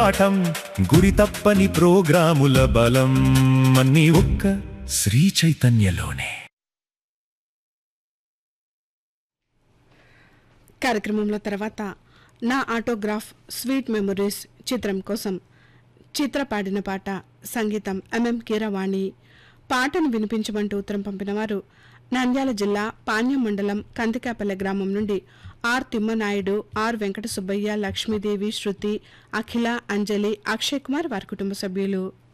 పాఠం గురి తప్పని ప్రోగ్రాముల బలం అన్ని ఒక్క శ్రీ చైతన్యలోనే కార్యక్రమంలో తర్వాత నా ఆటోగ్రాఫ్ స్వీట్ మెమొరీస్ చిత్రం కోసం చిత్ర పాడిన పాట సంగీతం ఎంఎం కీరవాణి పాటను వినిపించమంటూ ఉత్తరం పంపిన వారు నంద్యాల జిల్లా పాణ్యం మండలం కందికాపల్లె గ్రామం నుండి ఆర్ తిమ్మనాయుడు ఆర్ వెంకట సుబ్బయ్య లక్ష్మీదేవి శృతి అఖిల అంజలి అక్షయ్ కుమార్ వారి కుటుంబ సభ్యులు